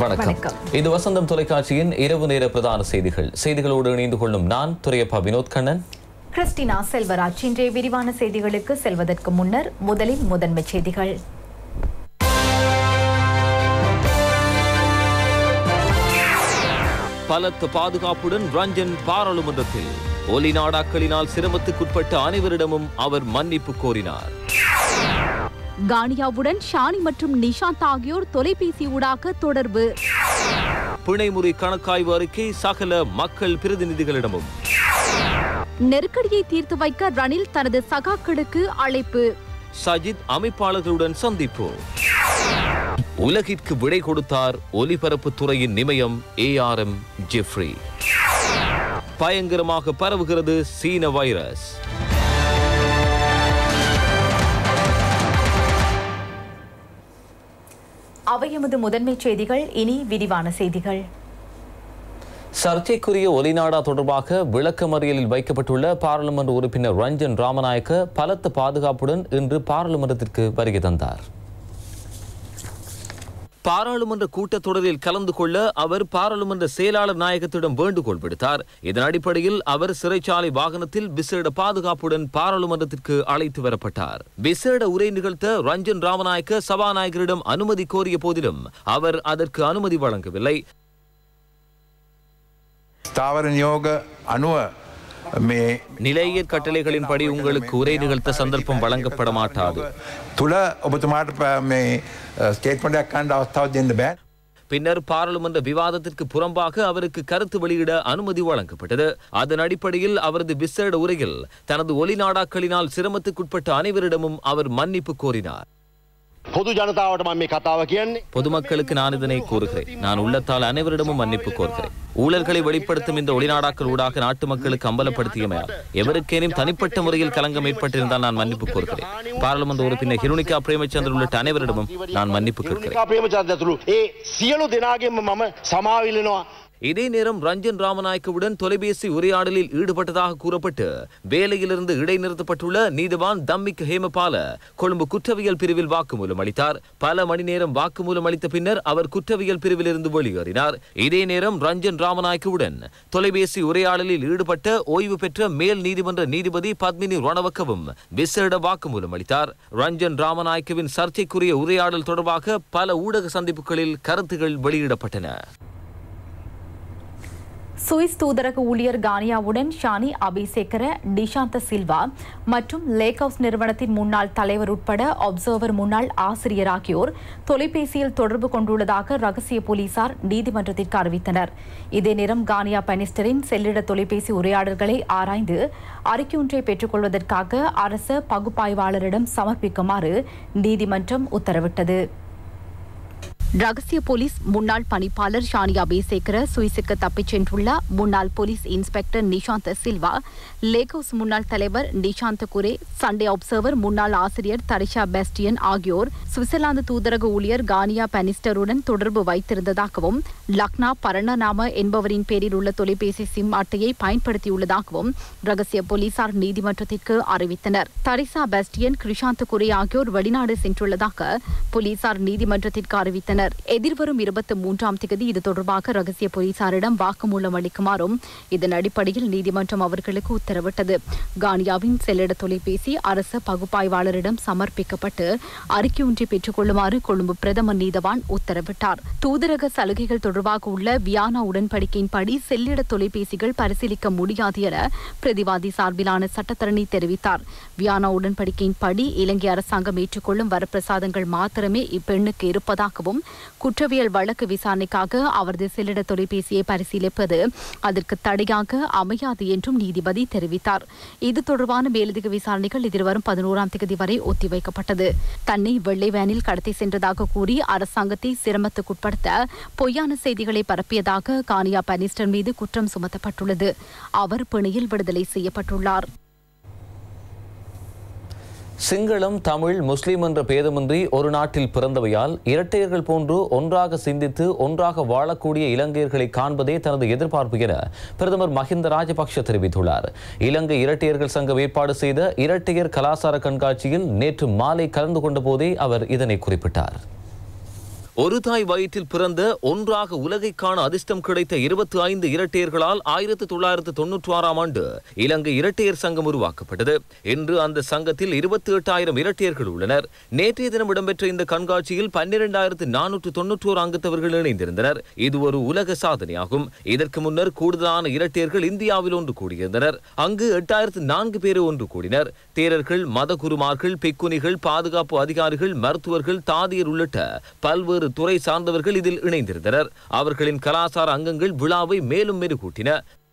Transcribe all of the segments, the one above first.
வணக்கம் வணக்கம். இது வசந்தம் தொலைக்காட்சியின் இரவு நேர பிரதான செய்திகள் செய்திகளோடு இணைந்து கொள்ளும் நான் துரையப்பா வினோத் கண்ணன் கிறிஸ்டினா செல்வராஜ் இன்றைய விரிவான செய்திகளுக்கு செல்வதற்கு முன்னர் முதலில் முதன்மைச் செய்திகள் பலத்த பாதுகாப்புடன் ரஞ்சன் பாராளுமன்றத்தில் ஒலி நாடாக்களினால் சிரமத்துக்குட்பட்ட அனைவரிடமும் அவர் மன்னிப்பு கோரினார் கானியாவுடன் ஷானி மற்றும் நிஷாந்த் ஆகியோர் தொலைபேசி ஊடாக தொடர்பு பிணைமுறை கணக்காய்வு அறிக்கை சகல மக்கள் பிரதிநிதிகளிடமும் நெருக்கடியை தீர்த்து வைக்க ரணில் தனது சகாக்களுக்கு அழைப்பு சஜித் அமைப்பாளர்களுடன் சந்திப்பு உலகிற்கு விடை கொடுத்தார் ஒலிபரப்பு துறையின் நிமயம் ஏஆர்எம் ஜெஃப்ரி பயங்கரமாக பரவுகிறது சீன வைரஸ் அவை எமது முதன்மைச் செய்திகள் இனி விரிவான செய்திகள் சர்ச்சைக்குரிய ஒலிநாடா தொடர்பாக விளக்கமறியலில் வைக்கப்பட்டுள்ள பாராளுமன்ற உறுப்பினர் ரஞ்சன் ராமநாயக்க பலத்த பாதுகாப்புடன் இன்று பாராளுமன்றத்திற்கு வருகை தந்தார் பாராளுமன்ற கூட்டத்தொடரில் கலந்து கொள்ள அவர் பாராளுமன்ற செயலாளர் நாயகத்திடம் வேண்டுகோள் விடுத்தார் இதன் அடிப்படையில் அவர் சிறைச்சாலை வாகனத்தில் விசேட பாதுகாப்புடன் பாராளுமன்றத்திற்கு அழைத்து வரப்பட்டார் விசேட உரை நிகழ்த்த ரஞ்சன் ராமநாயக்க சபாநாயகரிடம் அனுமதி கோரிய போதிலும் அவர் அதற்கு அனுமதி வழங்கவில்லை ස්ථාවර නියෝග අනුව මේ நிலையியற் கட்டளைகளின்படி உங்களுக்கு உரை நிகழ்த்த சந்தர்ப்பம் வழங்கப்பட மாட்டாது තුළ ඔබතුමාට ප- මේ ස්ටේට්මටයක් කණ්ඩ අවස්ථාව දෙන්න බෑ பின்னர் பாராளுமன்ற விவாதத்திற்கு புறம்பாக அவருக்கு கருத்து வெளியிட அனுமதி வழங்கப்பட்டது அதன் அடிப்படையில் அவரது விசேட உரையில் தனது ஒலி நாடாக்களினால் சிரமத்துக்குட்பட்ட அனைவரிடமும் அவர் மன்னிப்பு கோரினார் පොදු ජනතාවට මම මේ කතාව කියන්නේ பொதுமக்களுக்கு நான் இதனை கூறுகிறேன் நான் உள்ளத்தால் அனைவரிடமும் மன்னிப்பு கோருகிறேன் ஊழல்களை வெளிப்படுத்தும் இந்த ஒளிநாடாக்கள் ஊடாக நாட்டு மக்களுக்கு அம்பலப்படுத்தியமையால் எவருக்கேனும் தனிப்பட்ட முறையில் களங்கம் ஏற்பட்டிருந்தால் நான் மன்னிப்பு கோருகிறேன் பாராளுமன்ற உறுப்பினர் ஹிருணிகா பிரேமச்சந்திரன் உள்ளிட்ட அனைவரிடமும் நான் மன்னிப்பு கேட்கிறேன் හිරුනිකා ප්‍රේමචන්ද්‍ර ඇතුළු ඒ සියලු දෙනාගෙන්ම මම සමාවිලනවා இதே நேரம் ரஞ்சன் ராமநாயக்கவுடன் தொலைபேசி உரையாடலில் ஈடுபட்டதாக கூறப்பட்டு வேலையிலிருந்து இடைநிறுத்தப்பட்டுள்ள நீதிவான் தம்மிக் ஹேமபால கொழும்பு குற்றவியல் பிரிவில் வாக்குமூலம் அளித்தார் பல மணி நேரம் வாக்குமூலம் அளித்த பின்னர் அவர் குற்றவியல் பிரிவில் இருந்து வெளியேறினார் இதே நேரம் ரஞ்சன் ராமநாயக்கவுடன் தொலைபேசி உரையாடலில் ஈடுபட்ட ஓய்வு பெற்ற மேல் நீதிமன்ற நீதிபதி பத்மினி ரணவக்கவும் விசேட வாக்குமூலம் அளித்தார் ரஞ்சன் ராமநாயக்கவின் சர்ச்சைக்குரிய உரையாடல் தொடர்பாக பல ஊடக சந்திப்புகளில் கருத்துகள் வெளியிடப்பட்டன சுவிஸ் தூதரக ஊழியர் கானியாவுடன் ஷானி அபிசேகர டிஷாந்த சில்வா மற்றும் லேக் ஹவுஸ் நிறுவனத்தின் முன்னாள் தலைவர் உட்பட அப்சர்வர் முன்னாள் ஆசிரியர் ஆகியோர் தொலைபேசியில் தொடர்பு கொண்டுள்ளதாக ரகசிய போலீசார் நீதிமன்றத்திற்கு அறிவித்தனர் இதே நேரம் கானியா பெனிஸ்டரின் செல்லிட தொலைபேசி உரையாடல்களை ஆராய்ந்து அறிக்கையொன்றை பெற்றுக்கொள்வதற்காக அரச பகுப்பாய்வாளரிடம் சமர்ப்பிக்குமாறு நீதிமன்றம் உத்தரவிட்டது ரகசிய போலீஸ் முன்னாள் பணிப்பாளர் ஷானியா பேசேகர சுவிஸுக்கு தப்பிச் சென்றுள்ள முன்னாள் போலீஸ் இன்ஸ்பெக்டர் நிஷாந்த் சில்வா லேகோஸ் முன்னாள் தலைவர் நிஷாந்த் குரே சண்டே அப்சர்வர் முன்னாள் ஆசிரியர் தரிஷா பெஸ்டியன் ஆகியோர் சுவிட்சர்லாந்து தூதரக ஊழியர் கானியா பெனிஸ்டருடன் தொடர்பு வைத்திருந்ததாகவும் லக்னா பரணநாம என்பவரின் பேரில் உள்ள தொலைபேசி சிம் அட்டையை பயன்படுத்தியுள்ளதாகவும் ரகசிய போலீசார் நீதிமன்றத்திற்கு அறிவித்தனர் தரிசா பெஸ்டியன் கிருஷாந்த் குரே ஆகியோர் வெளிநாடு சென்றுள்ளதாக போலீசார் நீதிமன்றத்திற்கு அறிவித்தனர் எதிர்வரும் இருபத்தி மூன்றாம் தேதி இது தொடர்பாக ரகசிய போலீசாரிடம் வாக்குமூலம் அளிக்குமாறும் இதன் அடிப்படையில் நீதிமன்றம் அவர்களுக்கு உத்தரவிட்டது கானியாவின் செல்லிட தொலைபேசி அரச பகுப்பாய்வாளரிடம் சமர்ப்பிக்கப்பட்டு அறிக்கை ஒன்றை பெற்றுக்கொள்ளுமாறு கொழும்பு பிரதமர் நீதவான் உத்தரவிட்டார் தூதரக சலுகைகள் தொடர்பாக உள்ள வியானா உடன்படிக்கையின்படி செல்லிட தொலைபேசிகள் பரிசீலிக்க முடியாது என பிரதிவாதி சார்பிலான சட்டத்தரணி தெரிவித்தார் வியானா உடன்படிக்கையின்படி இலங்கை அரசாங்கம் ஏற்றுக்கொள்ளும் வரப்பிரசாதங்கள் மாத்திரமே இப்பெண்ணுக்கு இருப்பதாகவும் குற்றவியல் வழக்கு விசாரணைக்காக அவரது செல்லிட தொலைபேசியை பரிசீலிப்பது அதற்கு தடையாக அமையாது என்றும் நீதிபதி தெரிவித்தார் இது தொடர்பான மேலதிக விசாரணைகள் எதிர்வரும் பதினோராம் தேதி வரை ஒத்திவைக்கப்பட்டது தன்னை வெள்ளை வேனில் கடத்தி சென்றதாக கூறி அரசாங்கத்தை சிரமத்துக்குட்படுத்த பொய்யான செய்திகளை பரப்பியதாக கானியா பனிஸ்டர் மீது குற்றம் சுமத்தப்பட்டுள்ளது அவர் பிணையில் விடுதலை செய்யப்பட்டுள்ளார் சிங்களம் தமிழ் முஸ்லிம் என்ற பேதமின்றி ஒரு நாட்டில் பிறந்தவையால் இரட்டையர்கள் போன்று ஒன்றாக சிந்தித்து ஒன்றாக வாழக்கூடிய இலங்கையர்களை காண்பதே தனது எதிர்பார்ப்பு என பிரதமர் மஹிந்த ராஜபக்ஷ தெரிவித்துள்ளார் இலங்கை இரட்டையர்கள் சங்கம் ஏற்பாடு செய்த இரட்டையர் கலாசார கண்காட்சியில் நேற்று மாலை கலந்து கொண்ட போதே அவர் இதனை குறிப்பிட்டார் ஒரு தாய் வயிற்றில் பிறந்த ஒன்றாக உலகை காண அதிர்ஷ்டம் கிடைத்த இருபத்தி ஐந்து இரட்டையர்களால் ஆயிரத்து தொள்ளாயிரத்து தொன்னூற்றி ஆறாம் ஆண்டு இலங்கை இரட்டையர் சங்கம் உருவாக்கப்பட்டது இன்று அந்த சங்கத்தில் இருபத்தி எட்டாயிரம் இரட்டையர்கள் உள்ளனர் நேற்றைய தினம் இடம்பெற்ற இந்த கண்காட்சியில் பன்னிரெண்டாயிரத்து நானூற்று தொன்னூற்றோரு அங்கத்தவர்கள் இணைந்திருந்தனர் இது ஒரு உலக சாதனையாகும் இதற்கு முன்னர் கூடுதலான இரட்டையர்கள் இந்தியாவில் ஒன்று கூடியிருந்தனர் அங்கு எட்டாயிரத்து நான்கு பேர் ஒன்று கூடினர் தேரர்கள் மதகுருமார்கள் பிக்குனிகள் பாதுகாப்பு அதிகாரிகள் மருத்துவர்கள் தாதியர் உள்ளிட்ட பல்வேறு துறை சார்ந்தவர்கள் இதில் இணைந்திருந்தனர் அவர்களின் கலாசார அங்கங்கள் விழாவை மேலும் மெருகூட்டின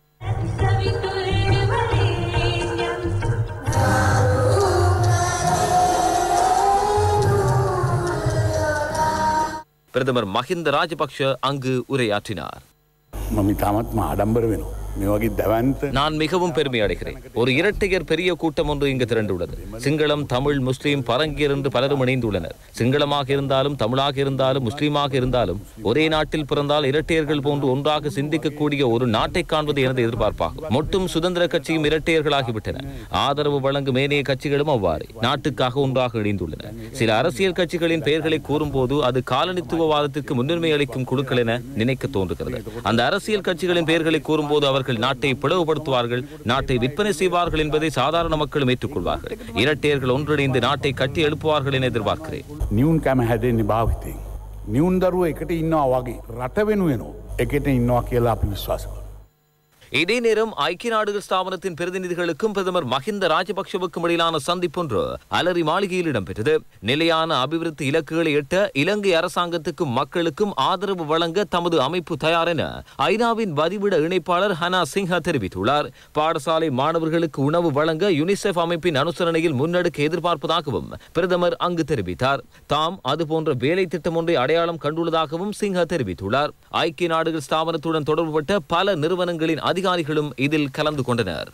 பிரதமர் மஹிந்த ராஜபக்ஷ அங்கு உரையாற்றினார் මම ඉතාමත්ම ආඩම්බර වෙනවා. මේ වගේ දැවන්ත நான் மிகவும் பெருமை அடைகிறேன் ஒரு இரட்டையர் பெரிய கூட்டம் ஒன்று இங்கு திரண்டுள்ளது சிங்களம் தமிழ் முஸ்லீம் பரங்கியர் என்று பலரும் இணைந்துள்ளனர் சிங்களமாக இருந்தாலும் தமிழாக இருந்தாலும் முஸ்லீமாக இருந்தாலும் ஒரே நாட்டில் பிறந்தால் இரட்டையர்கள் போன்று ஒன்றாக சிந்திக்கக்கூடிய ஒரு நாட்டை காண்பது எனது எதிர்பார்ப்பாகும் மொட்டும் சுதந்திர கட்சியும் இரட்டையர்களாகிவிட்டன ஆதரவு வழங்கும் ஏனைய கட்சிகளும் அவ்வாறு நாட்டுக்காக ஒன்றாக இணைந்துள்ளன சில அரசியல் கட்சிகளின் பெயர்களை கூறும்போது அது காலனித்துவவாதத்திற்கு முன்னுரிமை அளிக்கும் குழுக்கள் என நினைக்க தோன்றுகிறது அந்த அரசியல் கட்சிகளின் பெயர்களை கூறும்போது அவர்கள் நாட்டை பிளவுபடுத்துவார்கள் நாட்டை விற்பனை செய்வார்கள் என்பதை சாதாரண மக்களும் ஏற்றுக்கொள்வார்கள் இரட்டையர்கள் ஒன்றிணைந்து நாட்டை கட்டி எழுப்புவார்கள் என எதிர்பார்க்கிறேன் නියුන් කැම හැදෙන්නේ භාවිතයෙන්. නියුන් දරුව එකට ඉන්නවා වගේ රට වෙනුවෙනවා එකට ඉන්නවා කියලා අපි විශ්වාස කර. இதே நேரம் ஐக்கிய நாடுகள் ஸ்தாபனத்தின் பிரதிநிதிகளுக்கும் பிரதமர் மஹிந்த ராஜபக்ஷவுக்கும் இடையிலான சந்திப்பொன்று அலரி மாளிகையில் இடம்பெற்றது நிலையான அபிவிருத்தி இலக்குகளை எட்ட இலங்கை அரசாங்கத்துக்கும் மக்களுக்கும் ஆதரவு வழங்க தமது அமைப்பு தயார் என ஐநாவின் வதிவிட இணைப்பாளர் ஹனா சின்ஹா தெரிவித்துள்ளார் பாடசாலை மாணவர்களுக்கு உணவு வழங்க யுனிசெஃப் அமைப்பின் அனுசரணையில் முன்னெடுக்க எதிர்பார்ப்பதாகவும் பிரதமர் அங்கு தெரிவித்தார் தாம் அதுபோன்ற வேலை திட்டம் ஒன்றை அடையாளம் கண்டுள்ளதாகவும் சின்ஹா தெரிவித்துள்ளார் ஐக்கிய நாடுகள் ஸ்தாபனத்துடன் தொடர்புபட்ட பல நிறுவனங்களின் அதிகாரிகளும் இதில் கலந்து கொண்டனர்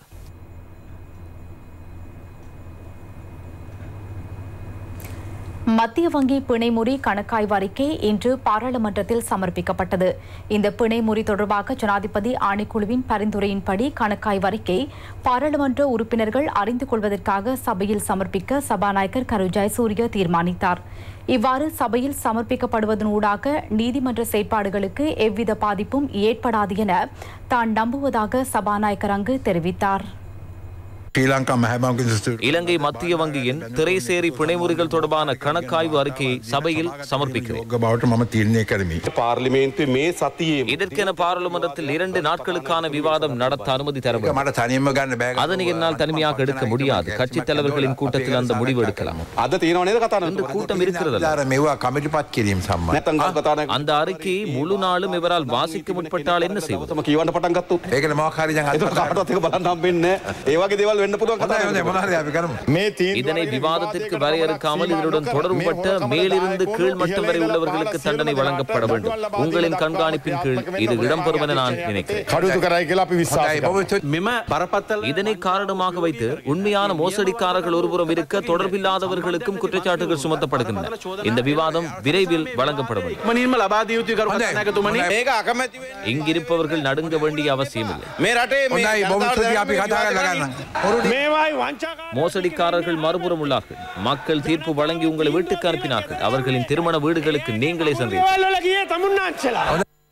மத்திய வங்கி பிணைமுறி கணக்காய்வு அறிக்கை இன்று பாராளுமன்றத்தில் சமர்ப்பிக்கப்பட்டது இந்த பிணைமுறி தொடர்பாக ஜனாதிபதி ஆணைக்குழுவின் பரிந்துரையின்படி கணக்காய்வு அறிக்கை பாராளுமன்ற உறுப்பினர்கள் அறிந்து கொள்வதற்காக சபையில் சமர்ப்பிக்க சபாநாயகர் கரு ஜெயசூரிய தீர்மானித்தார் இவ்வாறு சபையில் சமர்ப்பிக்கப்படுவதனூடாக நீதிமன்ற செயற்பாடுகளுக்கு எவ்வித பாதிப்பும் ஏற்படாது என தான் நம்புவதாக சபாநாயகர் அங்கு தெரிவித்தார் ශ්‍රී ලංකා මැහැබංක இலங்கை மத்திய வங்கியின் திரைசேரி பிணைமுறிகள் தொடர்பான கணக்காய்வு அறிக்கையை சபையில் சமர்ப்பிக்கிறேன் ෝග බවට මම තීරණය කරමි. පාර්ලිමේන්තුවේ මේ සතියේ இதற்கென பாராளுமன்றத்தில் இரண்டு நாட்களுக்கான விவாதம் நடத்த அனுமதி தர வேண்டும் මට තනියම ගන්න බෑග அதனை என்னால் தனிமையாக எடுக்க முடியாது கட்சித் தலைவர்களின் கூட்டத்தில் அந்த முடிவு எடுக்கலாம் අද තියෙනව නේද කතා இன்று කරන්න கூட்டம் இருக்கிறதல்ல දාර මෙවා කමිටිපත් කිරීම සම්බන්ධ. නැත්නම් ගල් කතා නැහැ அந்த அறிக்கையை முழு நாளும் இவரால் வாசிக்க முற்பட்டால் என்ன செய்வது තම කියවන්න පටන් ගත්තොත් ඒකට මොකක් හරි දැන් ඒක කාටවත් ඒක බලන්න හම්බෙන්නේ නැහැ. ඒ වගේ දේවල් වෙන්න පුළුවන් කතා හොඳයි හොඳයි මොනවා හරි අපි කරමු. මේ තීන්දුව இதனை விவாதத்திற்கு வரையறுக்காமல் இதனுடன் தொடர்புபட்ட மேலிருந்து கீழ் மட்டம் வரை உள்ளவர்களுக்கு தண்டனை வழங்கப்பட வேண்டும் உங்களின் கண்காணிப்பின் கீழ் இது இடம்பெறும் என நான் நினைக்கிறேன் කටයුතු කරයි කියලා අපි විශ්වාස හොඳයි කරනවා. බොහොම මෙම බරපත්තල இதனை காரணமாக வைத்து உண்மையான மோசடிக்காரர்கள் ஒருபுறம் இருக்க தொடர்பில்லாதவர்களுக்கும் குற்றச்சாட்டுகள் சுமத்தப்படுகின்றன இந்த விவாதம் விரைவில் வழங்கப்பட வேண்டும் මනින්ම ලබාදිය යුතු කරු හොඳයි. කතනැකතුමනි හොඳයි. ඒක අකමැති වෙන இங்கிருப்பவர்கள் நடுங்க வேண்டிய அவசியமில்லை මේ රටේ මේ හොඳයි බොහොම ස්තුතියි අපි කතා කරලා ගන්න. මේවායි වංචාකාර மோசடிக்காரர்கள் மறுபுறம் உள்ளார்கள் மக்கள் தீர்ப்பு வழங்கி உங்களை வீட்டுக்கு அனுப்பினார்கள் அவர்களின் திருமண வீடுகளுக்கு நீங்களே சென்றீர்கள் වල ගිය තමුන්නාච්චලා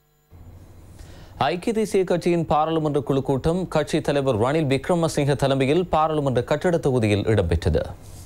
ஐக்கிய தேசிய கட்சியின் பாராளுமன்ற குழு கூட்டம் கட்சி தலைவர் ரணில் விக்ரமசிங்க தலைமையில் பாராளுமன்ற கட்டட தொகுதியில் இடம்பெற்றது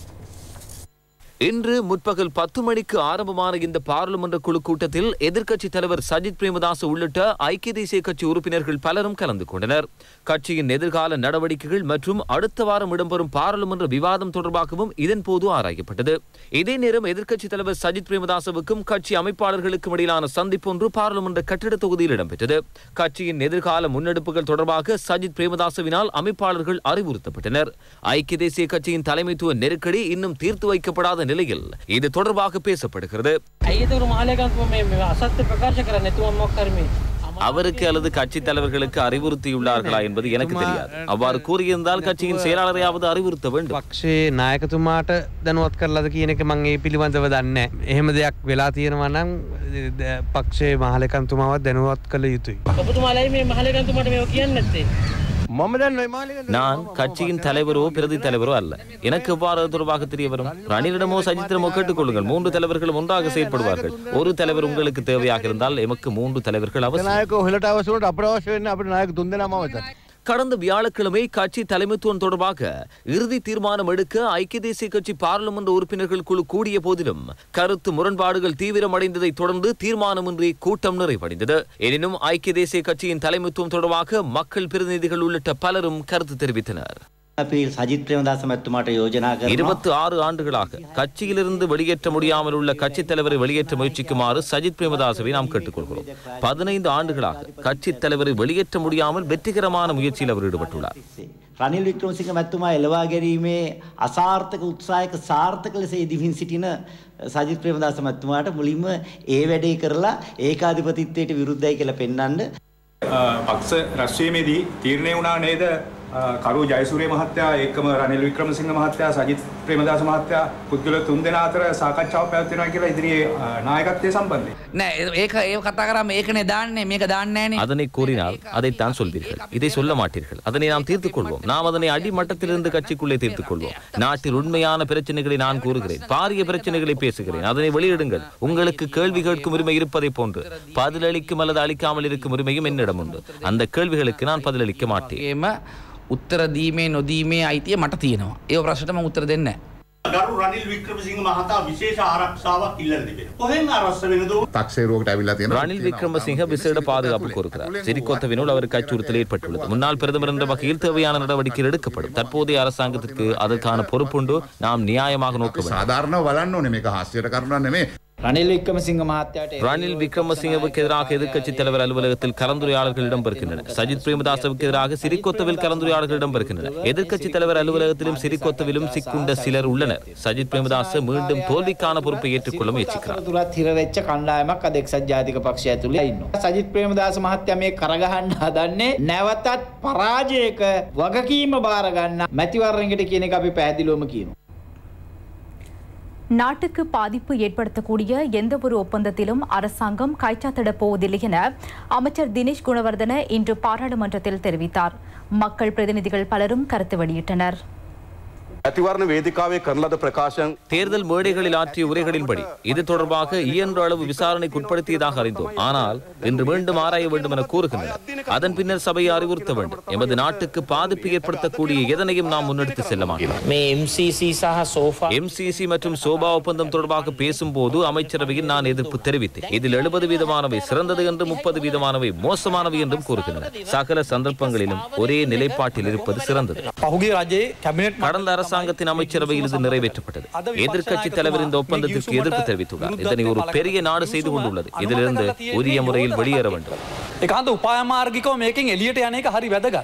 இன்று முற்பகல் பத்து மணிக்கு ஆரம்பமான இந்த பாராளுமன்ற குழு கூட்டத்தில் எதிர்க்கட்சி தலைவர் சஜித் பிரேமதாஸ் உள்ளிட்ட ஐக்கிய தேசிய கட்சி உறுப்பினர்கள் பலரும் கலந்து கொண்டனர் கட்சியின் எதிர்கால நடவடிக்கைகள் மற்றும் அடுத்த வாரம் இடம்பெறும் பாராளுமன்ற விவாதம் தொடர்பாகவும் இதன்போது ஆராயப்பட்டது இதே நேரம் எதிர்க்கட்சி தலைவர் சஜித் பிரேமதாசவுக்கும் கட்சி அமைப்பாளர்களுக்கும் இடையிலான சந்திப்பு ஒன்று பாராளுமன்ற கட்டிட தொகுதியில் இடம்பெற்றது கட்சியின் எதிர்கால முன்னெடுப்புகள் தொடர்பாக சஜித் பிரேமதாசவினால் அமைப்பாளர்கள் அறிவுறுத்தப்பட்டனர் ஐக்கிய தேசிய கட்சியின் தலைமைத்துவ நெருக்கடி இன்னும் தீர்த்து வைக்கப்படாத நிலையில் இது தொடர்பாக பேசப்படுகிறது ඇයිතකරු මාලයකන්තුම මේ මේ අසත්‍ය ප්‍රකාශ කර නැතුව මොක් කරමේ அவருக்கு அல்லது கட்சி தலைவர்களுக்கு அறிவுறுத்தியுள்ளார்களா என்பது எனக்கு தெரியாது அவ்வாறு கூறியிருந்தால் கட்சியின் செயலாளரையாவது அறிவுறுத்த வேண்டும் පක්ෂේ නායකතුමාට දැනුවත් කරලද කියන එක මං ඒ පිළිබඳව දන්න එහෙම දෙයක් වෙලා තියෙනවා නම් පක්ෂේ මහලකන්තුමාවත් දැනුවත් කළ යුතුයි. ඔබතුමාලයි මේ මහලයකන්තුමට මේ කියන්න නැත්තේ நான் கட்சியின் தலைவரோ பிரதி தலைவரோ அல்ல எனக்கு எவ்வாறு அது தொடர்பாக தெரிய வரும் ரணிலிடமோ சஜித்திடமோ கேட்டுக்கொள்ளுங்கள் மூன்று தலைவர்களும் ஒன்றாக செயற்படுவார்கள் ஒரு தலைவர் உங்களுக்கு தேவையாக இருந்தால் எமக்கு மூன்று தலைவர்கள் அவசியம் නායක හොලට අවසුවට අපරවශ්‍ය වෙන්න අපට නායක තුන්දෙනාම අවසන්. கடந்த வியாழக்கிழமை கட்சி தலைமைத்துவம் தொடர்பாக இறுதி தீர்மானம் எடுக்க ஐக்கிய தேசிய கட்சி பாராளுமன்ற உறுப்பினர்கள் குழு கூடிய போதிலும் கருத்து முரண்பாடுகள் தீவிரமடைந்ததை தொடர்ந்து தீர்மானமின்றி கூட்டம் நிறைவடைந்தது எனினும் ஐக்கிய தேசிய கட்சியின் தலைமைத்துவம் தொடர்பாக மக்கள் பிரதிநிதிகள் உள்ளிட்ட பலரும் கருத்து தெரிவித்தனர் අපි සජිත් ප්‍රේමදාස මැතිතුමාට යෝජනා කරනවා இருபத்தி ஆறு ஆண்டுகளாக கட்சியிலிருந்து வெளியேற்ற முடியாமல் உள்ள கட்சித் தலைவரை வெளியேற்ற முயற்சிக்குமாறு சஜித் பிரேமதாசவை நாம் கேட்டுக்கொள்கிறோம் பதினைந்து ஆண்டுகளாக கட்சித் தலைவரை வெளியேற்ற முடியாமல் வெற்றிகரமான முயற்சியில் அவர் ஈடுபட்டுள்ளார் රනිල් වික්‍රමසිංහ මැතිතුමා එළවා ගැනීමේ අසාර්ථක උත්සාහයක සාර්ථක ලෙස ඉදිමින් සිටින සජිත් ප්‍රේමදාස මැතිතුමාට මුලින්ම ඒ වැඩේ කරලා ඒකාධිපතිත්වයට විරුද්ධයි කියලා පෙන්වන්න පක්ෂ රැස්වීමේදී තීරණය වුණා නේද අ, කරු ජයසූරිය මහත්තයා ඒකම රනිල් වික්‍රමසිංහ මහත්තයා සජිත් ප්‍රේමදාස මහත්තයා පුද්ගල තුන්දෙනා අතර සාකච්ඡාවක් පැවැත්වෙනවා කියලා ඉදිරියේ අ, නායකත්වය සම්බන්ධයෙන් නෑ ඒක ඒ කතා කරාම ඒකනේ දාන්නේ මේක දාන්නේ නෑනේ அதனை கூறினால் அதைத்தான் சொல்வீர்கள் இதை சொல்ல மாட்டீர்கள் அதனை நாம் தீர்த்துக் கொள்வோம் நாம் அதனை அடிமட்டத்திலிருந்து கட்சிக்குள்ளே தீர்த்துக் கொள்வோம் நாட்டில் உண்மையான பிரச்சனைகளை நான் கூறுகிறேன் பாரிய பிரச்சனைகளை பேசுகிறேன் அதனை வெளியிடுங்கள் உங்களுக்கு கேள்வி கேட்கும் உரிமை இருப்பதை போன்று பதிலளிக்கும் அல்லது அளிக்காமல் இருக்கும் உரிமையும் என்னிடம் உண்டு அந்த கேள்விகளுக்கு நான் பதிலளிக்க மாட்டேன் ඒම උත්තර දීමේ නොදීමේ අයිතිය මට තියෙනවා ඒ ප්‍රශ්නට මම උත්තර දෙන්න ගරු රනිල් වික්‍රමසිංහ මහතා විශේෂ ආරක්ෂාවක් ඉල්ලන තිබෙනවා. කොහෙන් අරස්ස වෙනද? තක්සේරුවකට ඇවිල්ලා තියෙනවා. ரணில் விக்ரமசிங்க விசேட பாதுகாப்பு கோருகிறார் சிறிகொத்தவினுள் அவருக்கு அச்சுறுத்தல் ஏற்பட்டுள்ளது முன்னாள் பிரதமர் என்ற வகையில் தேவையான நடவடிக்கைகள் எடுக்கப்படும் தற்போதைய அரசாங்கத்திற்கு அதற்கான பொறுப்புண்டு நாம் நியாயமாக நோக்க வேண்டும் සාධාරණව බලන්න ඕනේ මේක හාස්‍යයට කරුණක් නෙමේ. රනිල් වික්‍රමසිංහ මහත්තයාට ரணில் விக்ரமசிங்கவுக்கு எதிராக எதிர்க்கட்சி தலைவர் அலுவலகத்தில் கலந்துரையாடல்கள் இடம்பெறுகின்றன சஜித் பிரேமதாசவுக்கு எதிராக சிறிகொத்தவில் கலந்துரையாடல்கள் இடம்பெறுகின்றன எதிர்க்கட்சி தலைவர் அலுவலகத்திலும் சிறிகொத்தவிலும் சிக்குண்ட சிலர் உள்ளனர் சஜித் பிரேமதாச மீண்டும் தோல்விக்கான பொறுப்பை ஏற்றுக்கொள்ள முயற்சிக்கிறார் තුරත් හිරවෙච්ච කණ්ඩායමක් අද එක්සත් ජාතික පක්ෂය ඇතුළේ ඉන්නවා. සජිත් ප්‍රේමදාස මහත්තයා මේ කරගහන්න හදන්නේ නැවතත් පරාජයක වගකීම බාර ගන්න මැතිවරණයකට කියන එක අපි පැහැදිලිවම කියනවා. நாட்டுக்கு பாதிப்பு ஏற்படுத்தக்கூடிய எந்த ஒரு ஒப்பந்தத்திலும் அரசாங்கம் கைச்சாத்திடப் போவதில்லை என அமைச்சர் தினேஷ் குணவர்தன இன்று பாராளுமன்றத்தில் தெரிவித்தார் மக்கள் பிரதிநிதிகள் பலரும் கருத்து வெளியிட்டனர் ඇතිවරණ වේදිකාවේ කරන ලද ප්‍රකාශන් தேர்தல் மேடைகளில் ஆற்றிய உரைகளின்படி இது தொடர்பாக இயன்ற அளவு விசாரணைக்கு உட்படுத்தியதாக அறிந்தோம் ஆனால் இன்று மீண்டும் ஆராய வேண்டும் என கூறுகின்றனர் அதன் பின்னர் சபையை அறிவுறுத்த வேண்டும் எமது நாட்டுக்கு பாதிப்பு ஏற்படுத்தக்கூடிய எதனையும் நாம் முன்னெடுத்து செல்ல மாட்டோம் මේ MCC සහ සෝෆා எம்சிசி மற்றும் சோபா ஒப்பந்தம் தொடர்பாக பேசும்போது அமைச்சரவையில் நான் எதிர்ப்பு தெரிவித்தேன் இதில் எழுபது வீதமானவை சிறந்தது என்றும் முப்பது வீதமானவை மோசமானவை என்றும் கூறுகின்றனர் சகல சந்தர்ப்பங்களிலும் ஒரே நிலைப்பாட்டில் இருப்பது சிறந்தது පහුගේ රජයේ කැබිනට් கடந்த அரசாங்கத்தின் அமைச்சரவையில் இது நிறைவேற்றப்பட்டது எதிர்க்கட்சி தலைவர் இந்த ஒப்பந்தத்திற்கு எதிர்ப்பு தெரிவித்துள்ளார் இதனை ஒரு பெரிய நாடு செய்து கொண்டுள்ளது இதிலிருந்து உரிய முறையில் வெளியேற வேண்டும் එකන්ත උපායමාර්ගිකව මේකින් එලියට යන එක හරි වැදගත්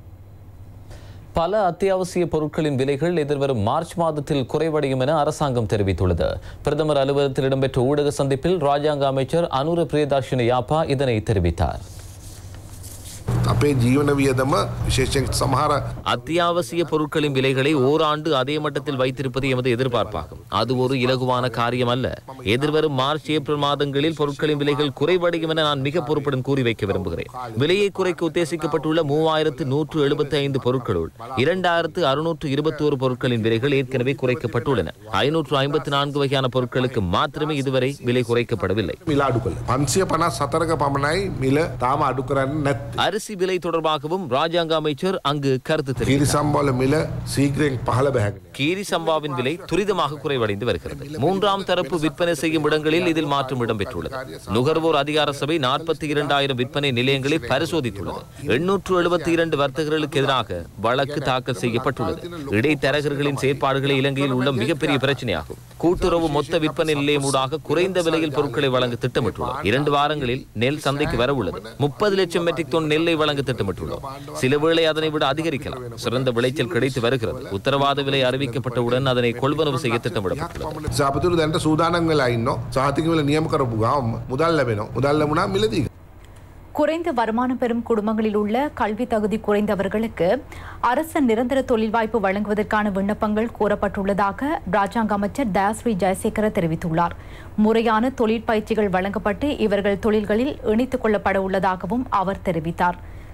பல அத்தியாவசிய பொருட்களின் விலைகள் எதிர்வரும் மார்ச் மாதத்தில் குறைவடையும் என அரசாங்கம் தெரிவித்துள்ளது பிரதமர் அலுவலகத்தில் இடம்பெற்ற ஊடக சந்திப்பில் ராஜாங்க அமைச்சர் அனுர பிரியதார்ஷினி யாப்பா இதனை தெரிவித்தார் අපේ ජීවන වියදම විශේෂයෙන් සමහර அத்தியாவசிய பொருட்களின் விலைகளை ஓராண்டு அதே மட்டத்தில் வைத்திருப்பது எமது எதிர்பார்ப்பாகும் அது ஒரு இலகுவான காரியம் அல்ல எதிர்வரும் மார்ச் ஏப்ரல் மாதங்களில் பொருட்களின் விலைகள் குறைவடையும் என நான் மிக பொறுப்புடன் கூறி வைக்க விரும்புகிறேன் விலையை குறைக்க உத்தேசிக்கப்பட்டுள்ள மூவாயிரத்து நூற்று எழுபத்தி ஐந்து பொருட்களுள் இரண்டாயிரத்து அறுநூற்று இருபத்தி ஒரு பொருட்களின் விலைகள் ஏற்கனவே குறைக்கப்பட்டுள்ளன ஐநூற்று ஐம்பத்தி நான்கு வகையான பொருட்களுக்கு மாத்திரமே இதுவரை விலை குறைக்கப்படவில்லை මිල අඩු කළ. පන්සිය පනස් සතරක පමණයි මිල තාම අඩු කරන්න නැත්. அரிசி விலை தொடர்பாகவும் ராஜாங்க அமைச்சர் அங்கு கருத்து කිරි தெரிவித்தார் සම්බල මිල සීග්‍රයෙන් පහළ බැහැගෙන. கீரி சம்பாவின் விலை துரிதமாக குறைவடைந்து வருகிறது மூன்றாம் தரப்பு விற்பனை செய்யும் இடங்களில் இதில் மாற்றம் இடம்பெற்றுள்ளது நுகர்வோர் அதிகார சபை நாற்பத்தி இரண்டாயிரம் விற்பனை நிலையங்களை பரிசோதித்துள்ளது எண்ணூற்று எழுபத்தி இரண்டு வர்த்தகர்களுக்கு எதிராக வழக்கு தாக்கல் செய்யப்பட்டுள்ளது இடைத்தரகர்களின் செயற்பாடுகளை இலங்கையில் உள்ள மிகப்பெரிய பிரச்சனையாகும் கூட்டுறவு மொத்த விற்பனை நிலையம் ஊடாக குறைந்த விலையில் பொருட்களை வழங்க திட்டமிட்டுள்ளோம் இரண்டு வாரங்களில் நெல் சந்தைக்கு வர உள்ளது முப்பது லட்சம் மெட்ரிக் டன் நெல்லை வழங்க திட்டமிட்டுள்ளோம் சில வேளை அதனை விட அதிகரிக்கலாம் சிறந்த விளைச்சல் கிடைத்து வருகிறது உத்தரவாத விலை அறிவிக்கப்பட்டவுடன் அதனை கொள்வனவு செய்ய திட்டமிடப்பட்டுள்ளது සාපතුරු දැන්ට සූදානන් වෙලා ඉන්න සාතිකවල නියම කරපු ගම් මුදල් ලැබෙනවා මුදල් ලැබුණා මිලදී. குறைந்த வருமானம் பெறும் குடும்பங்களில் உள்ள கல்வி தகுதி குறைந்தவர்களுக்கு அரசு நிரந்தர தொழில் வாய்ப்பு வழங்குவதற்கான விண்ணப்பங்கள் கோரப்பட்டுள்ளதாக ராஜாங்க அமைச்சர் தயாஸ்ரீ ஜெயசேகர தெரிவித்துள்ளார் முறையான தொழிற்பயிற்சிகள் வழங்கப்பட்டு இவர்கள் தொழில்களில் இணைத்துக் கொள்ளப்பட உள்ளதாகவும் அவர் தெரிவித்தார்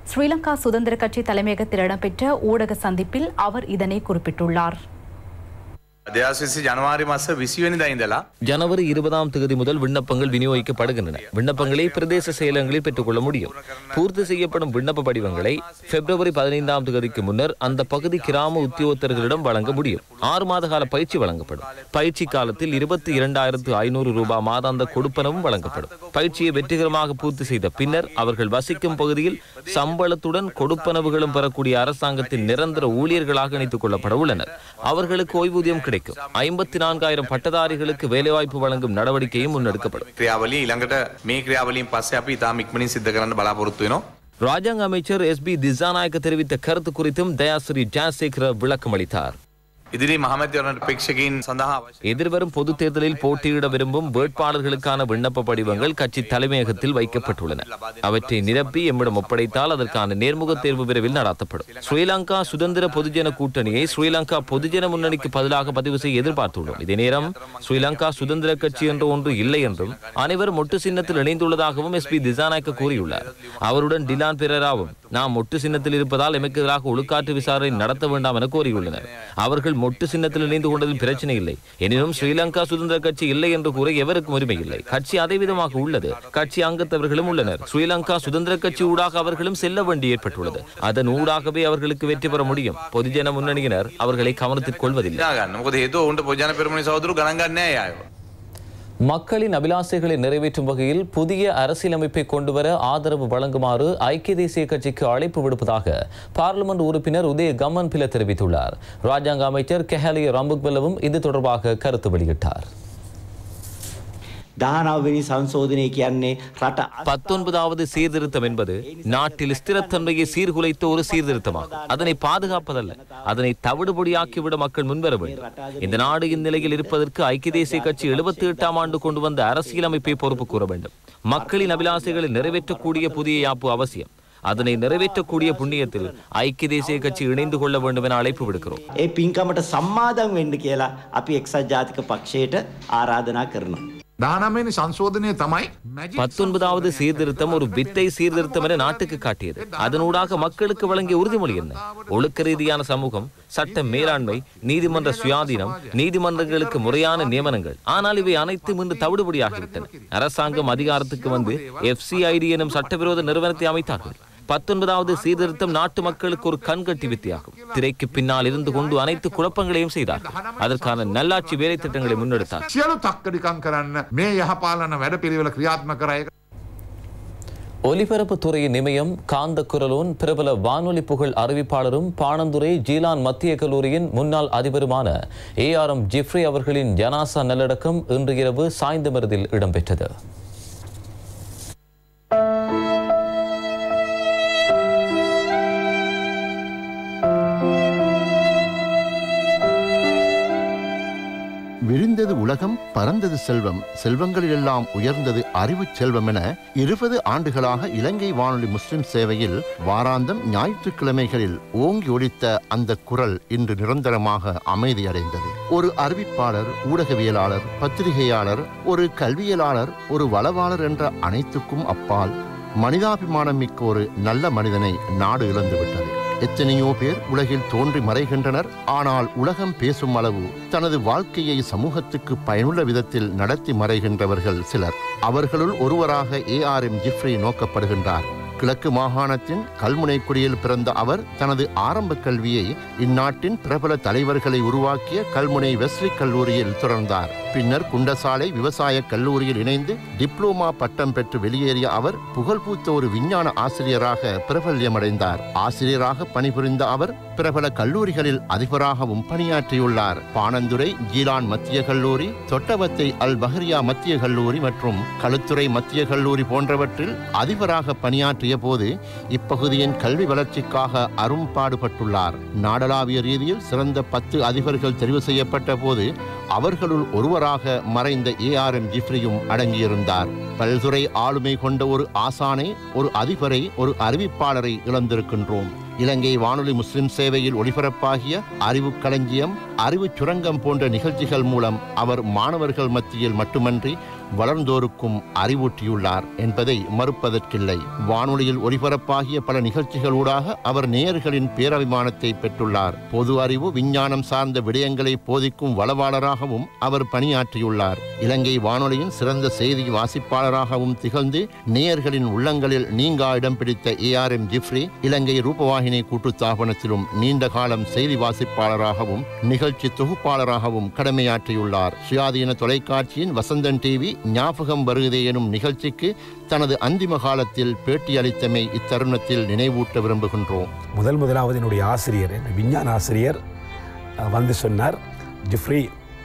ஸ்ரீலங்கா சுதந்திர கட்சி தலைமையகத்தில் இடம்பெற்ற ஊடக சந்திப்பில் அவர் இதனை குறிப்பிட்டுள்ளார் දෙදස් ජනවාරි මස විසිවනි දයිඳලා ஜனவரி இருபதாம் தேதி முதல் விண்ணப்பங்கள் விநியோகிக்கப்படுகின்றன விண்ணப்பங்களை பிரதேச செயலகங்களில் பெற்றுக்கொள்ள முடியும் பூர்த்தி செய்யப்படும் விண்ணப்ப படிவங்களை பிப்ரவரி பதினைந்தாம் தேதிக்கு முன்னர் அந்த பகுதி கிராம உத்தியோகத்தர்களிடம் வழங்க முடியும் ஆறு மாத கால பயிற்சி வழங்கப்படும் பயிற்சி காலத்தில் இருபத்தி இரண்டாயிரத்து ஐநூறு ரூபாய் மாதாந்த கொடுப்பனவும் வழங்கப்படும் பயிற்சியை வெற்றிகரமாக பூர்த்தி செய்த பின்னர் அவர்கள் வசிக்கும் பகுதியில் சம்பளத்துடன் கொடுப்பனவுகளும் பெறக்கூடிய அரசாங்கத்தின் நிரந்தர ஊழியர்களாக இணைத்துக் கொள்ளப்பட உள்ளனர் அவர்களுக்கு ஓய்வூதியம் கிடைக்கும் ஐம்பத்தி நான்காயிரம் பட்டதாரிகளுக்கு வேலைவாய்ப்பு வழங்கும் நடவடிக்கையும் முன்னெடுக்கப்படும் ක්‍රියාවලිය ඊළඟට මේ ක්‍රියාවලින් පස්සේ අපි ඉතාම ඉක්මනින් සිද්ධ කරන්න බලාපොරොත්තු වෙනවා. ராஜாங்க அமைச்சர் எஸ் பி திசாநாயக்க தெரிவித்த கருத்து குறித்தும் தயாஸ்ரீ ஜாசேகர விளக்கம் அளித்தார் ඉදිරි මහමැතිවරණට පේක්ෂකයින් සඳහා எதிர்வரும் பொது தேர்தலில் போட்டியிட விரும்பும் வேட்பாளர்களுக்கான விண்ணப்ப படிவங்கள் கட்சி தலைமையகத்தில் வைக்கப்பட்டுள்ளன அவற்றை நிரப்பி எம்மிடம் ஒப்படைத்தால் அதற்கான நேர்முக தேர்வு விரைவில் நடத்தப்படும் ஸ்ரீலங்கா சுதந்திர பொதுஜன கூட்டணியை ஸ்ரீலங்கா பொதுஜன முன்னணிக்கு பதிலாக பதிவு செய்ய எதிர்பார்த்துள்ளோம் இதே நேரம் ஸ்ரீலங்கா சுதந்திர கட்சி என்ற ஒன்று இல்லை என்றும் அனைவரும் மொட்டு சின்னத்தில் இணைந்துள்ளதாகவும் எஸ் பி திசாநாயக்க கூறியுள்ளார் அவருடன் டிலான் பெரராவும் நாம் மொட்டு சின்னத்தில் இருப்பதால் எமக்கு எதிராக ஒழுக்காற்று விசாரணை நடத்த வேண்டாம் என கோரியுள்ளனர் அவர்கள் மொட்டு சின்னத்தில் இணைந்து கொண்டதில் பிரச்சனை இல்லை எனினும் ஸ்ரீலங்கா சுதந்திர கட்சி இல்லை என்று கூற எவருக்கும் உரிமை இல்லை கட்சி அதே விதமாக உள்ளது கட்சி அங்கத்தவர்களும் உள்ளனர் ஸ்ரீலங்கா சுதந்திர கட்சி ஊடாக அவர்களும் செல்ல வேண்டி ஏற்பட்டுள்ளது அதன் ஊடாகவே அவர்களுக்கு வெற்றி பெற முடியும் பொதுஜன முன்னணியினர் அவர்களை கவனத்தில் கொள்வதில்லை ගන්න මොකද හේතුව ඔවුන්ට පොජන පෙරමුණ සෞදරු ගණගන්නේ යායව. மக்களின் அபிலாசைகளை நிறைவேற்றும் வகையில் புதிய அரசியலமைப்பை கொண்டுவர ஆதரவு வழங்குமாறு ஐக்கிய தேசிய கட்சிக்கு அழைப்பு விடுப்பதாக பார்லிமெண்ட் உறுப்பினர் உதய கம்மன் பில தெரிவித்துள்ளார் ராஜாங்க அமைச்சர் கெஹலிய ரம்புக்வெல்லவும் இது தொடர்பாக கருத்து வெளியிட்டார் දහනවවෙනි සංශෝධනය කියන්නේ රට பத்தொன்பதாவது சீர்திருத்தம் என்பது நாட்டில் ஸ்திரத்தன்மையை சீர்குலைத்த ஒரு சீர்திருத்தமாகும் அதனை பாதுகாப்பதல்ல அதனை தவிடுபொடியாக்கிவிட மக்கள் முன்வர வேண்டும் இந்த நாடு இந்நிலையில் இருப்பதற்கு ஐக்கிய தேசிய கட்சி எழுபத்தி எட்டாம் ஆண்டு கொண்டு வந்த அரசியலமைப்பை பொறுப்பு கூற வேண்டும் மக்களின் அபிலாசைகளை நிறைவேற்றக்கூடிய புதிய யாப்பு அவசியம் அதனை நிறைவேற்றக்கூடிய புண்ணியத்தில் ஐக்கிய தேசிய கட்சி இணைந்து கொள்ள வேண்டும் என அழைப்பு விடுக்கிறோம் ඒ පින්කමට සම්මාදම් වෙන්න කියලා අපි එක්සත් ජාතික පක්ෂයට ආරාධනා කරනවා. දානමනි සංශෝධනය තමයි பத்தொன்பதாவது சீர்திருத்தம் ஒரு வித்தை சீர்திருத்தம் என நாட்டுக்கு காட்டியது அதனூடாக மக்களுக்கு வழங்கிய உறுதிமொழி என்ன ஒழுக்க ரீதியான சமூகம் சட்ட மேலாண்மை நீதிமன்ற சுயாதீனம் நீதிமன்றங்களுக்கு முறையான நியமனங்கள் ஆனால் இவை அனைத்தும் இன்று தவிடுபடியாகிவிட்டன அரசாங்கம் அதிகாரத்துக்கு வந்து எஃப்சிஐடி எனும் சட்டவிரோத நிறுவனத்தை அமைத்தார்கள் பத்தொன்பதாவது சீர்திருத்தம் நாட்டு மக்களுக்கு ஒரு கண்கட்டி வித்தியாகும் திரைக்கு பின்னால் இருந்து கொண்டு அனைத்து குழப்பங்களையும் செய்தார்கள் அதற்கான நல்லாட்சி வேலை திட்டங்களை முன்னெடுத்தார் සියලු තක්කඩිකං කරන්න මේ යහපාලන වැඩ පිළිවෙල ක්‍රියාත්ම කරය ஒலிபரப்பு துறையின் இமயம் காந்த குரலோன் பிரபல வானொலி புகழ் அறிவிப்பாளரும் பாணந்துறை ஜீலான் மத்திய கல்லூரியின் முன்னாள் அதிபருமான ஏ ஆர் எம் ஜிப்ரி அவர்களின் ஜனாசா நல்லடக்கம் இன்று இரவு சாய்ந்தமருதில் இடம்பெற்றது விரிந்தது உலகம் பறந்தது செல்வம் செல்வங்களிலெல்லாம் உயர்ந்தது அறிவுச் செல்வம் என இருபது ஆண்டுகளாக இலங்கை வானொலி முஸ்லிம் சேவையில் வாராந்தம் ஞாயிற்றுக்கிழமைகளில் ஓங்கி ஒலித்த அந்த குரல் இன்று நிரந்தரமாக அமைதியடைந்தது ஒரு அறிவிப்பாளர் ஊடகவியலாளர் பத்திரிகையாளர் ஒரு கல்வியலாளர் ஒரு வளவாளர் என்ற அனைத்துக்கும் அப்பால் மனிதாபிமானம் மிக்க ஒரு நல்ல மனிதனை நாடு இழந்துவிட்டது எத்தனையோ பேர் உலகில் தோன்றி மறைகின்றனர் ஆனால் உலகம் பேசும் அளவு தனது வாழ்க்கையை சமூகத்துக்கு பயனுள்ள விதத்தில் நடத்தி மறைகின்றவர்கள் சிலர் அவர்களுள் ஒருவராக ஏ ஆர் எம் ஜிப்ரி நோக்கப்படுகின்றார் கிழக்கு மாகாணத்தின் கல்முனைக்குடியில் பிறந்த அவர் தனது ஆரம்ப கல்வியை இந்நாட்டின் பிரபல தலைவர்களை உருவாக்கிய கல்முனை வெஸ்லி கல்லூரியில் தொடர்ந்தார் பின்னர் குண்டசாலை விவசாய கல்லூரியில் இணைந்து டிப்ளோமா பட்டம் பெற்று வெளியேறிய அவர் புகழ்பூத்த ஒரு விஞ்ஞான ஆசிரியராக பிரபல்யமடைந்தார் ஆசிரியராக பணிபுரிந்த அவர் பிரபல கல்லூரிகளில் அதிபராகவும் பணியாற்றியுள்ளார் பாணந்துறை ஜீலான் மத்திய கல்லூரி தொட்டவத்தை அல் பஹரியா மத்திய கல்லூரி மற்றும் களுத்துறை மத்திய கல்லூரி போன்றவற்றில் அதிபராக பணியாற்றிய போது இப்பகுதியின் கல்வி வளர்ச்சிக்காக அரும்பாடுபட்டுள்ளார் நாடளாவிய ரீதியில் சிறந்த பத்து அதிபர்கள் தெரிவு செய்யப்பட்ட போது அவர்களுள் ஒருவராக மறைந்த ஏ ஆர் எம் ஜிப்ரியும் அடங்கியிருந்தார் பல்துறை ஆளுமை கொண்ட ஒரு ஆசானை ஒரு அதிபரை ஒரு அறிவிப்பாளரை இழந்திருக்கின்றோம் இலங்கை வானொலி முஸ்லிம் சேவையில் ஒளிபரப்பாகிய அறிவு களஞ்சியம் அறிவு சுரங்கம் போன்ற நிகழ்ச்சிகள் மூலம் அவர் மாணவர்கள் மத்தியில் மட்டுமன்றி வளர்ந்தோருக்கும் அறிவூட்டியுள்ளார் என்பதை மறுப்பதற்கில்லை வானொலியில் ஒளிபரப்பாகிய பல நிகழ்ச்சிகளூடாக அவர் நேயர்களின் பேரபிமானத்தை பெற்றுள்ளார் பொது அறிவு விஞ்ஞானம் சார்ந்த விடயங்களை போதிக்கும் வளவாளராகவும் அவர் பணியாற்றியுள்ளார் இலங்கை வானொலியின் சிறந்த செய்தி வாசிப்பாளராகவும் திகழ்ந்து நேயர்களின் உள்ளங்களில் நீங்கா இடம் பிடித்த A R M Jifri Ilangai Rupavahini கூட்டுத்தாபனத்திலும் நீண்ட காலம் செய்தி வாசிப்பாளராகவும் நிகழ்ச்சி தொகுப்பாளராகவும் கடமையாற்றியுள்ளார் சுயாதீன தொலைக்காட்சியின் வசந்தன் டிவி ஞாபகம் வருகிறதே எனும் நிகழ்ச்சிக்கு தனது அந்திம காலத்தில் பேட்டியளித்தமை இத்தருணத்தில் நினைவூட்ட விரும்புகின்றோம் முதல் முதலாவது என்னுடைய ஆசிரியர் என் விஞ்ஞான ஆசிரியர் அஹ், வந்து சொன்னார் ஜிஃப்ரி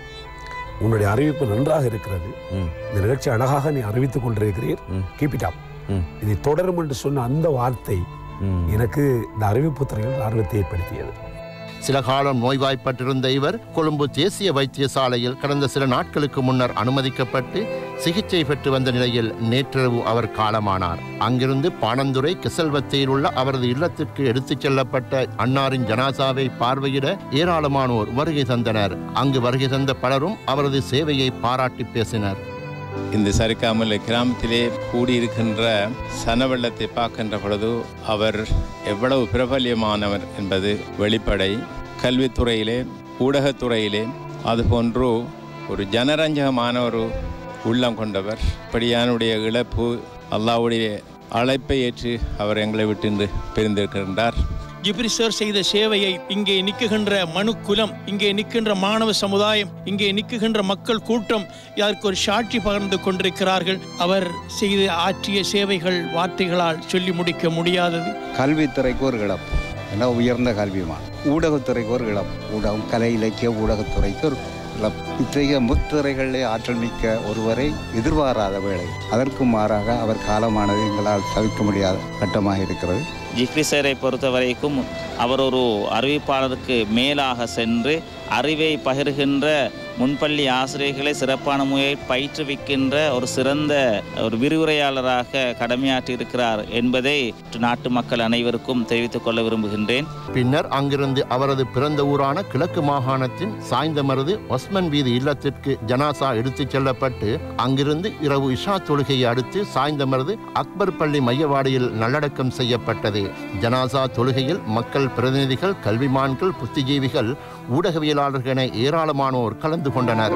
உன்னுடைய அறிவிப்பு நன்றாக இருக்கிறது இந்த நிகழ்ச்சி அழகாக நீ அறிவித்துக் கொண்டிருக்கிறீர் கீப் இட் அப் இதை தொடரும் என்று சொன்ன அந்த வார்த்தை எனக்கு இந்த அறிவிப்பு துறையில் ஆர்வத்தை ஏற்படுத்தியது சில காலம் நோய்வாய்ப்பட்டிருந்த இவர் கொழும்பு தேசிய வைத்தியசாலையில் கடந்த சில நாட்களுக்கு முன்னர் அனுமதிக்கப்பட்டு சிகிச்சை பெற்று வந்த நிலையில் நேற்றிரவு அவர் காலமானார் அங்கிருந்து பாணந்துறை கிசல்வத்தையில் உள்ள அவரது இல்லத்திற்கு எடுத்துச் செல்லப்பட்ட அன்னாரின் ஜனாசாவை பார்வையிட ஏராளமானோர் வருகை தந்தனர் அங்கு வருகை தந்த பலரும் அவரது சேவையை பாராட்டி பேசினர் இந்த சரிக்காமல் கிராமத்திலே கூடியிருக்கின்ற சனவெள்ளத்தை பார்க்கின்ற பொழுது அவர் எவ்வளவு பிரபல்யமானவர் என்பது வெளிப்படை கல்வித்துறையிலே ஊடகத்துறையிலே அதுபோன்று ஒரு ஜனரஞ்சகமான ஒரு உள்ளம் கொண்டவர் இப்படியானுடைய இழப்பு அல்லாவுடைய அழைப்பை ஏற்று அவர் எங்களை விட்டு இன்று பிரிந்திருக்கின்றார் ஜிப்ரி சார் செய்த சேவையை இங்கே நிற்குகின்ற மனு குலம் இங்கே நிற்கின்ற மாணவ சமுதாயம் இங்கே நிற்குகின்ற மக்கள் கூட்டம் இதற்கு ஒரு சாட்சி பகிர்ந்து கொண்டிருக்கிறார்கள் அவர் செய்து ஆற்றிய சேவைகள் வார்த்தைகளால் சொல்லி முடிக்க முடியாதது கல்வித்துறைக்கு ஒரு இழப்பு ஏன்னா உயர்ந்த கல்விமான் ஊடகத்துறைக்கு ஒரு இழப்பு ஊடகம் கலை இலக்கிய ஊடகத்துறைக்கு ஒரு இழப்பு இத்தகைய முத்துறைகளிலே ஆற்றல் மிக்க ஒருவரை எதிர்பாராத வேளை அதற்கு மாறாக அவர் காலமானது எங்களால் தவிர்க்க முடியாத கட்டமாக இருக்கிறது ஜிஃப்ரி சாரை பொறுத்த வரைக்கும் அவர் ஒரு அறிவிப்பாளருக்கு மேலாக சென்று அறிவை பகிர்கின்ற முன்பள்ளி ஆசிரியர்களை சிறப்பான முறையில் பயிற்றுவிக்கின்ற ஒரு சிறந்த ஒரு விரிவுரையாளராக கடமையாற்றி இருக்கிறார் என்பதை நாட்டு மக்கள் அனைவருக்கும் தெரிவித்துக் கொள்ள விரும்புகின்றேன் பின்னர் அங்கிருந்து அவரது பிறந்த ஊரான கிழக்கு மாகாணத்தின் சாய்ந்தமருது ஒஸ்மன் வீதி இல்லத்திற்கு ஜனாசா எடுத்துச் செல்லப்பட்டு அங்கிருந்து இரவு இஷா தொழுகையை அடுத்து சாய்ந்தமருது அக்பர் பள்ளி மையவாடியில் நல்லடக்கம் செய்யப்பட்டது ஜனாசா தொழுகையில் மக்கள் பிரதிநிதிகள் கல்விமான்கள் புத்திஜீவிகள் ஊடகவியலாளர்கள் என ஏராளமானோர் கலந்து கொண்டனர்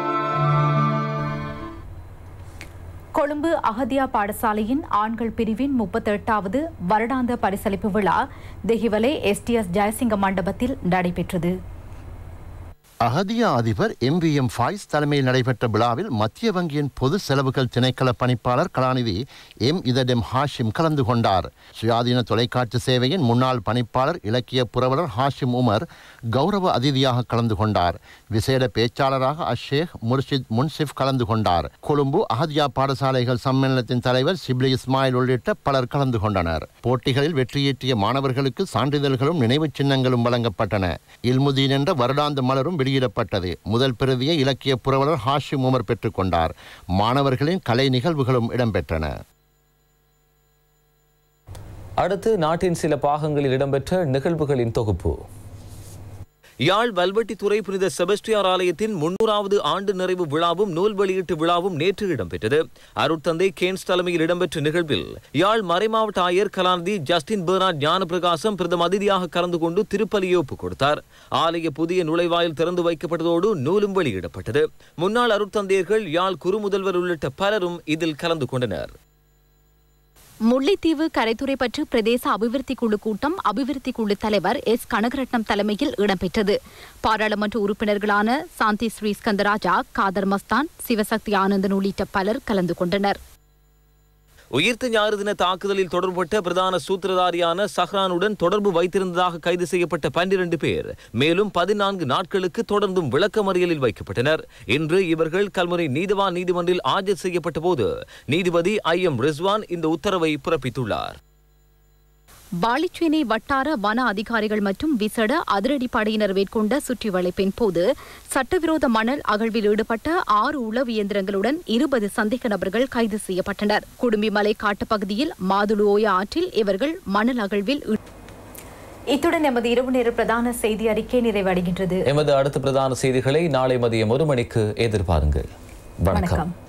கொழும்பு அகதியா பாடசாலையின் ஆண்கள் பிரிவின் முப்பத்தெட்டாவது வருடாந்த பரிசளிப்பு விழா தெஹிவலே எஸ்டிஎஸ் ஜெயசிங்க மண்டபத்தில் நடைபெற்றது அகதியா அதிபர் எம் வி எம் ஃபாய்ஸ் தலைமையில் நடைபெற்ற விழாவில் மத்திய வங்கியின் பொது செலவுகள் திணைக்கள பணிப்பாளர் கலாநிதி எம் இதடெம் ஹாஷிம் கலந்து கொண்டார் சுயாதீன தொலைக்காட்சி சேவையின் முன்னாள் பணிப்பாளர் இலக்கிய புரவலர் ஹாஷிம் உமர் கௌரவ அதிதியாக கலந்து கொண்டார் விசேட பேச்சாளராக அஷேக் முர்ஷித் முன்சிப் கலந்து கொண்டார் கொழும்பு அகதியா பாடசாலைகள் சம்மேளனத்தின் தலைவர் சிப்லி இஸ்மாயில் உள்ளிட்ட பலர் கலந்து கொண்டனர் போட்டிகளில் வெற்றியீட்டிய மாணவர்களுக்கு சான்றிதழ்களும் நினைவுச் சின்னங்களும் வழங்கப்பட்டன இல்முதீன் என்ற வருடாந்த மலரும் வெளியிடப்பட்டது முதல் பிரதியை இலக்கிய புரவலர் ஹாஷிம் உமர் பெற்றுக்கொண்டார் மாணவர்களின் கலை நிகழ்வுகளும் இடம்பெற்றன அடுத்து நாட்டின் சில பாகங்களில் இடம்பெற்ற நிகழ்வுகளின் தொகுப்பு யாழ் வல்வெட்டித்துறை புனித செபஸ்டியார் ஆலயத்தின் முன்னூறாவது ஆண்டு நிறைவு விழாவும் நூல் வெளியீட்டு விழாவும் நேற்று இடம்பெற்றது அருட்தந்தை கேன்ஸ் தலைமையில் இடம்பெற்ற நிகழ்வில் யாழ் மறைமாவட்ட ஆயர் கலாநிதி ஜஸ்டின் பெர்னாட் ஞானப்பிரகாசம் பிரதம அதிதியாக கலந்து கொண்டு திருப்பலியை ஒப்புக் கொடுத்தார் ஆலய புதிய நுழைவாயில் திறந்து வைக்கப்பட்டதோடு நூலும் வெளியிடப்பட்டது முன்னாள் அருட்தந்தையர்கள் யாழ் குறுமுதல்வர் உள்ளிட்ட பலரும் இதில் கலந்து கொண்டனர் முல்லைத்தீவு கரைத்துறை பற்று பிரதேச அபிவிருத்தி குழு கூட்டம் அபிவிருத்தி குழு தலைவர் எஸ் கனகரட்னம் தலைமையில் இடம்பெற்றது பாராளுமன்ற உறுப்பினர்களான சாந்தி ஸ்ரீ ஸ்கந்தராஜா காதர் மஸ்தான் சிவசக்தி ஆனந்தன் உள்ளிட்ட பலர் கலந்து கொண்டனர் உயிர்த்த ஞாயிறு தின தாக்குதலில் தொடர்பட்ட பிரதான சூத்திரதாரியான சஹ்ரானுடன் தொடர்பு வைத்திருந்ததாக கைது செய்யப்பட்ட பன்னிரண்டு பேர் மேலும் பதினான்கு நாட்களுக்கு தொடர்ந்தும் விளக்கமறியலில் வைக்கப்பட்டனர் இன்று இவர்கள் கல்முனை நீதிவான் நீதிமன்றில் ஆஜர் செய்யப்பட்ட போது நீதிபதி ஐ எம் ரிஸ்வான் இந்த உத்தரவை பிறப்பித்துள்ளார் வாளிச்சேனை வட்டார வன அதிகாரிகள் மற்றும் விசேட அதிரடிப்படையினர் மேற்கொண்ட சுற்றி வளைப்பின் போது சட்டவிரோத மணல் அகழ்வில் ஈடுபட்ட ஆறு உளவு இயந்திரங்களுடன் இருபது சந்தேக நபர்கள் கைது செய்யப்பட்டனர் குடும்பிமலை காட்டுப்பகுதியில் மாதுளு ஓய ஆற்றில் இவர்கள் மணல் அகழ்வில் ஈ- இத்துடன் எமது இரவு நேர பிரதான செய்தி அறிக்கை நிறைவடைகின்றது எமது அடுத்த பிரதான செய்திகளை நாளை மதியம் ஒரு மணிக்கு எதிர்பாருங்கள் வணக்கம் வணக்கம்